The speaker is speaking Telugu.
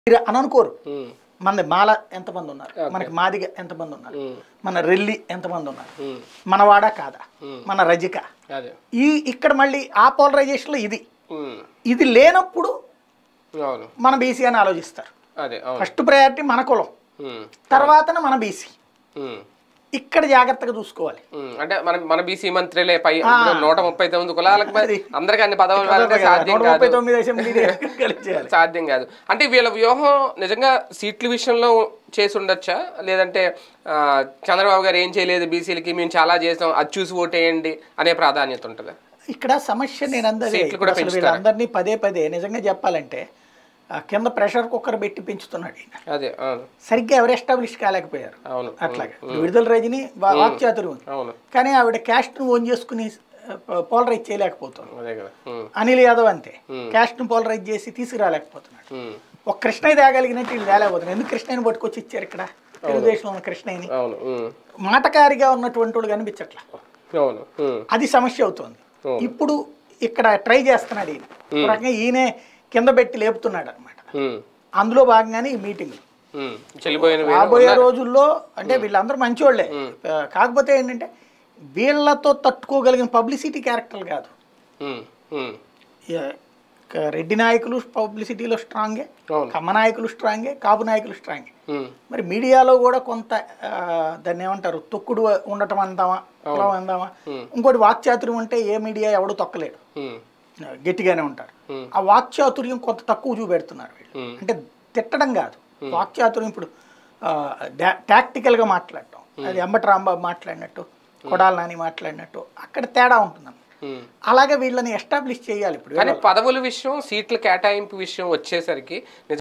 మీరు అని అనుకోరు ఉమ్, మన మాల ఎంతమంది ఉన్నారు మనకి మాదిగ ఎంతమంది ఉన్నారు ఉమ్, మన రెల్లి ఎంతమంది ఉన్నారు ఉమ్, మనవాడ కాదా ఉమ్. మన రజిక అదే ఈ ఇక్కడ మళ్ళీ ఆ పోలరైజేషన్లో ఇది ఉమ్, ఇది లేనప్పుడు అవును మన బీసీ అని ఆలోచిస్తారు అదే అవును ఫస్ట్ ప్రయారిటీ మన కులం ఉమ్, తర్వాతన మన బీసీ ఉమ్, ఇక్కడ జాగ్రత్తగా చూసుకోవాలి ఉమ్. అంటే మన మన బీసీ మంత్రులే పై ఇప్పుడు నూట ముప్పై తొమ్మిది కులాలకు మరి అందరికి అన్ని పదవులు ఇవ్వాలంటే సాధ్యం నూట ముప్పై కాదు తొమ్మిది అసెంబ్లీ కలిసి చేయాలి సాధ్యం కాదు అంటే వీళ్ళ వ్యూహం నిజంగా సీట్ల విషయంలో చేసి ఉండొచ్చా లేదంటే ఆ, చంద్రబాబు గారు ఏం చేయలేదు బీసీలకి మేము చాలా చేసాం అది చూసి ఓటేయండి అనే ప్రాధాన్యత ఉంటుంది ఇక్కడ సమస్య నేను అందరి సీట్లు కూడా అసలు పెంచుతారా? వీళ్ళందరినీ పదే పదే నిజంగా చెప్పాలంటే ఆ కింద ప్రెషర్ కుక్కర్ పెట్టి పెంచుతున్నాడు ఈయన అదే అవును సరిగ్గా ఎవరు ఎస్టాబ్లిష్ కాలేకపోయారు అవును అట్లాగే విడుదల రజని వా- వాక్చాతుర్యం ఉంది అవును కానీ ఆవిడ క్యాస్ట్ను ఓన్ చేసుకుని పోలరైజ్ చేయలేకపోతుంది అదే కదా ఉమ్, అనిల్ యాదవ్ అంతే క్యాస్ట్ను పోలరైజ్ చేసి తీసుకురాలేకపోతున్నాడు ఉమ్, ఒక కృష్ణయ్య తేగలిగినట్టు వీళ్ళు తేలేకపోతున్నారు ఎందుకు కృష్ణయ్యని పట్టుకొచ్చి ఇచ్చారు ఇక్కడ తెలుగుదేశంలో ఉన్న కృష్ణయ్యని అవును ఉమ్, మాటకారిగా ఉన్నటువంటి వాళ్ళు కనిపించట్లా అవును ఉమ్, అది సమస్య అవుతుంది ఇప్పుడు ఇక్కడ ట్రై చేస్తున్నాడు ఈయన ఒక రకంగా ఈయనే కింద పెట్టి లేపుతున్నాడు అనమాట ఉమ్, అందులో భాగంగానే ఈ మీటింగ్ ఉమ్. చెల్లిపోయిన వేరు రాబోయే రోజుల్లో అంటే వీళ్ళందరూ మంచివాళ్లే ఆ, కాకపోతే ఏంటంటే వీళ్ళతో తట్టుకోగలిగిన పబ్లిసిటీ క్యారెక్టర్ కాదు ఉమ్, ఉమ్, ఈ, క- రెడ్డి నాయకులు పబ్లిసిటీలో స్ట్రాంగే అవును కమ్మ నాయకులు స్ట్రాంగే కాపు నాయకులు స్ట్రాంగే ఉమ్, మరి మీడియాలో కూడా కొంత ఆ, దాన్ని ఏమంటారు తొక్కుడు ఉండటం అందామా కులం అందామా ఇంకోటి వాక్చాతుర్యం అంటే ఏ మీడియా ఎవడు తొక్కలేడు ఉమ్, ఆ, గట్టిగానే ఉంటారు Hmm. ఆ వాక్చాతుర్యం కొంత తక్కువ చూపెడుతున్నారు వీళ్ళు Hmm. అంటే తిట్టడం కాదు వాక్చాతుర్యం ఇప్పుడు టాక్టికల్గా మాట్లాడటం అది అంబటి రాంబాబు మాట్లాడినట్టు కొడాల నాని మాట్లాడినట్టు అక్కడ తేడా ఉంటుందన్నమాట ఉమ్. అలాగే వీళ్ళని ఎస్టాబ్లిష్ చేయాలి ఇప్పుడు కానీ పదవుల విషయం సీట్ల కేటాయింపు విషయం వచ్చేసరికి